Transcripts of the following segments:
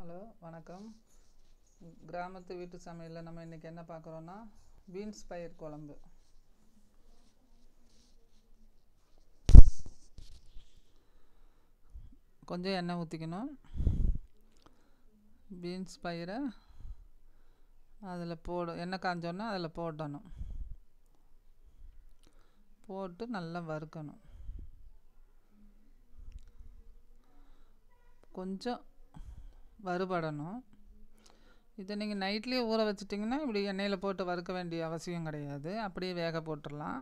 hello வணக்கம் கிராமத்து வீட்டு சமையலில் நம்ம இன்றைக்கி என்ன பார்க்குறோன்னா பீன்ஸ் பயிர் குழம்பு கொஞ்சம் எண்ணெய் ஊற்றிக்கணும் பீன்ஸ் பயிரை அதில் போட எண்ணெய் காஞ்சோன்னா அதில் போடணும் போட்டு நல்லா வறுக்கணும் கொஞ்சம் வறுபடணும் இதை நீங்கள் நைட்லேயே ஊற வச்சிட்டிங்கன்னா இப்படி எண்ணெயில் போட்டு வறுக்க வேண்டிய அவசியம் கிடையாது அப்படியே வேக போட்டுடலாம்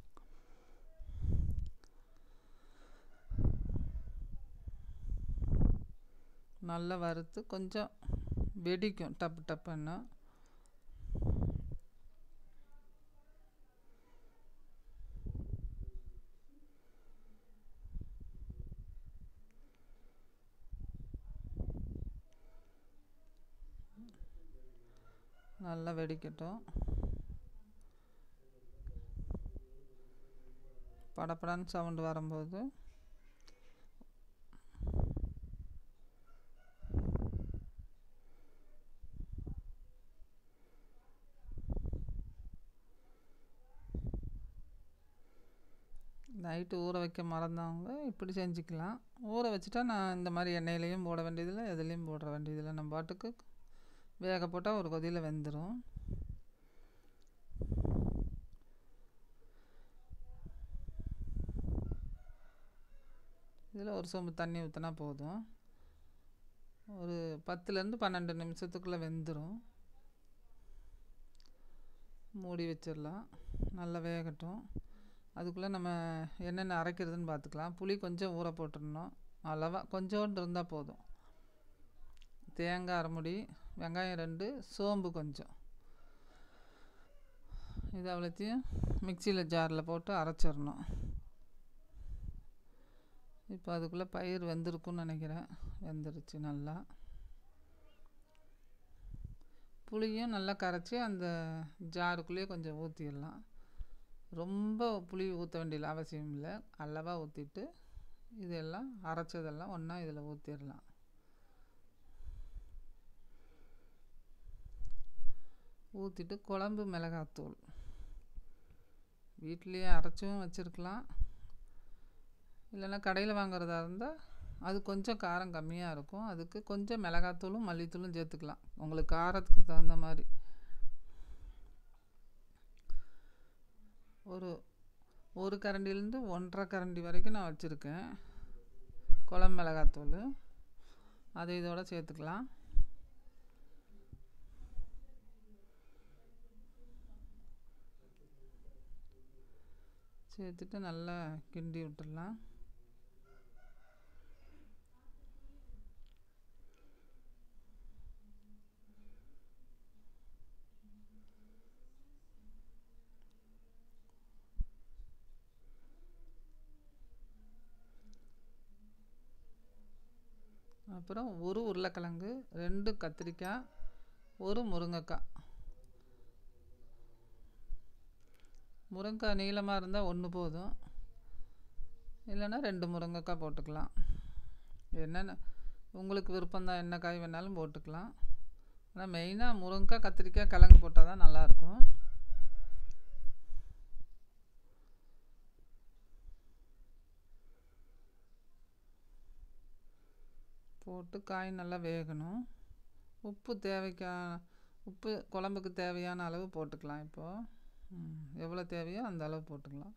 நல்லா வறுத்து கொஞ்சம் வெடிக்கும் டப்பு டப்புன்னு நல்லா வெடிக்கட்டும் படப்படன்னு சவுண்டு வரும்போது நைட்டு ஊற வைக்க மறந்தவங்க இப்படி செஞ்சுக்கலாம் ஊற வச்சுட்டா நான் இந்த மாதிரி எண்ணெயிலையும் போட வேண்டியதில்லை எதுலேயும் போட வேண்டியதில்லை நம்ம பாட்டுக்கு வேக போட்டால் ஒரு கொதியில் வெந்துடும் இதில் ஒரு சொம்பு தண்ணி ஊற்றினா போதும் ஒரு பத்துலேருந்து பன்னெண்டு நிமிஷத்துக்குள்ளே வெந்துடும் மூடி வச்சிடலாம் நல்லா வேகட்டும் அதுக்குள்ளே நம்ம என்னென்ன அரைக்கிறதுன்னு பார்த்துக்கலாம் புளி கொஞ்சம் ஊற போட்டுடணும் அளவாக கொஞ்சோண்டு இருந்தால் போதும் தேங்காய் அரைமுடி வெங்காயம் ரெண்டு சோம்பு கொஞ்சம் இது அவ்வளோத்தையும் மிக்சியில் ஜாரில் போட்டு அரைச்சிடணும் இப்போ அதுக்குள்ளே பயிர் வெந்திருக்குன்னு நினைக்கிறேன் வெந்துருச்சு நல்லா புளியும் நல்லா கரைச்சி அந்த ஜாருக்குள்ளேயே கொஞ்சம் ஊற்றிடலாம் ரொம்ப புளி ஊற்ற வேண்டிய அவசியம் இல்லை அளவாக ஊற்றிட்டு இதெல்லாம் அரைச்சதெல்லாம் ஒன்றா இதில் ஊற்றிடலாம் ஊற்றிட்டு குழம்பு மிளகாத்தூள் வீட்லேயே அரைச்சும் வச்சுருக்கலாம் இல்லைன்னா கடையில் வாங்குறதா இருந்தால் அது கொஞ்சம் காரம் கம்மியாக இருக்கும் அதுக்கு கொஞ்சம் மிளகாத்தூளும் மல்லித்தூளும் சேர்த்துக்கலாம் உங்களுக்கு காரத்துக்கு தகுந்த மாதிரி ஒரு ஒரு கரண்டிலேருந்து ஒன்றரை கரண்டி வரைக்கும் நான் வச்சுருக்கேன் குழம்பு மிளகாத்தூள் அதை இதோட சேர்த்துக்கலாம் சேர்த்துட்டு நல்லா கிண்டி விட்டுடலாம் அப்புறம் ஒரு உருளைக்கிழங்கு ரெண்டு கத்திரிக்காய் ஒரு முருங்கைக்காய் முருங்கைக்காய் நீளமாக இருந்தால் ஒன்று போதும் இல்லைன்னா ரெண்டு முருங்கைக்காய் போட்டுக்கலாம் என்னென்ன உங்களுக்கு விருப்பம்தான் என்ன காய் வேணாலும் போட்டுக்கலாம் ஆனால் மெயினாக முருங்கைக்காய் கத்திரிக்காய் கிழங்கு போட்டால் தான் நல்லாயிருக்கும் போட்டு காய் நல்லா வேகணும் உப்பு தேவைக்கா உப்பு குழம்புக்கு தேவையான அளவு போட்டுக்கலாம் இப்போது எவ்வளோ தேவையோ அந்த அளவு போட்டுக்கலாம்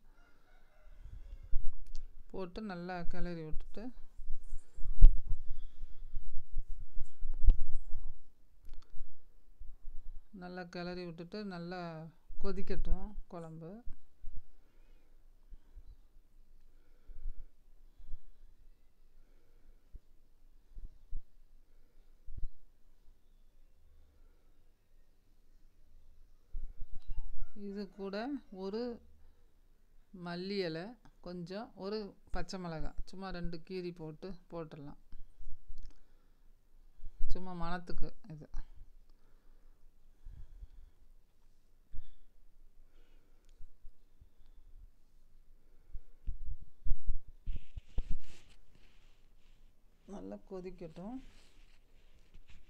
போட்டு நல்லா கிளறி விட்டுட்டு நல்லா கிளறி விட்டுட்டு நல்லா கொதிக்கட்டும் குழம்பு இது கூட ஒரு மல்லி இலை கொஞ்சம் ஒரு பச்சை மிளகாய் சும்மா ரெண்டு கீரி போட்டு போட்டுடலாம் சும்மா மணத்துக்கு இது நல்லா கொதிக்கட்டும்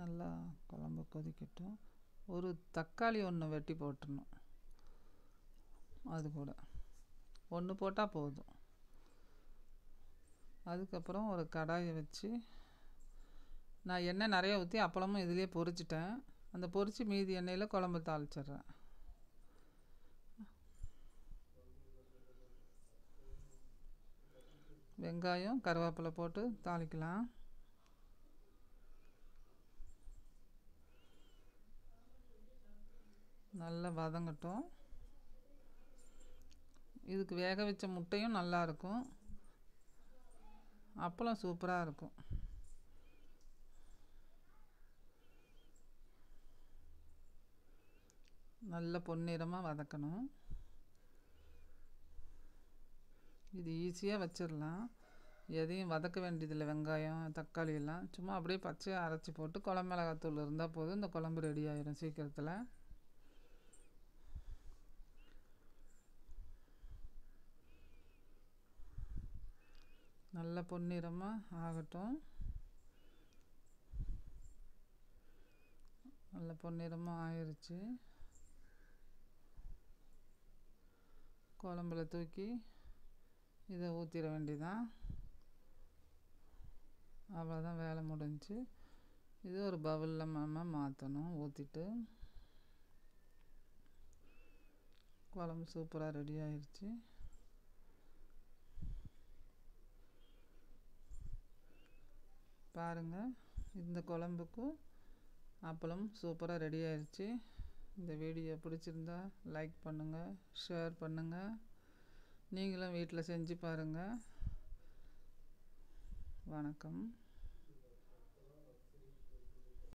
நல்லா குழம்பு கொதிக்கட்டும் ஒரு தக்காளி ஒன்று வெட்டி போட்டுடணும் அது கூட ஒன்று போட்டால் போதும் அதுக்கப்புறம் ஒரு கடாயை வச்சு நான் எண்ணெய் நிறைய ஊற்றி அப்பளமும் இதுலேயே பொரிச்சிட்டேன் அந்த பொரித்து மீதி எண்ணெயில் குழம்பு தாளிச்சிட்றேன் வெங்காயம் கருவேப்பிலை போட்டு தாளிக்கலாம் நல்லா வதங்கட்டும் இதுக்கு வேக வச்ச முட்டையும் நல்லா இருக்கும் அப்பளம் சூப்பராக இருக்கும் நல்ல பொன்னிறமாக வதக்கணும் இது ஈஸியாக வச்சிடலாம் எதையும் வதக்க வேண்டியதில்லை வெங்காயம் தக்காளி எல்லாம் சும்மா அப்படியே பச்சையாக அரைச்சி போட்டு குழம்பு மிளகாத்தூள் இருந்தால் போதும் இந்த குழம்பு ரெடி ஆயிரும் சீக்கிரத்தில் நல்ல பொன்னிறமாக ஆகட்டும் நல்ல பொன்னிறமாக ஆயிருச்சு குழம்புல தூக்கி இதை ஊற்றிட வேண்டியதான் அவ்வளோதான் வேலை முடிஞ்சு இது ஒரு பவுலில் நம்ம மாற்றணும் ஊற்றிட்டு குழம்பு சூப்பராக ரெடி ஆயிடுச்சு பாருங்கள் இந்த குழம்புக்கும் அப்பளம் சூப்பராக ரெடி ஆயிடுச்சு இந்த வீடியோ பிடிச்சிருந்தா லைக் பண்ணுங்கள் ஷேர் பண்ணுங்கள் நீங்களும் வீட்டில் செஞ்சு பாருங்கள் வணக்கம்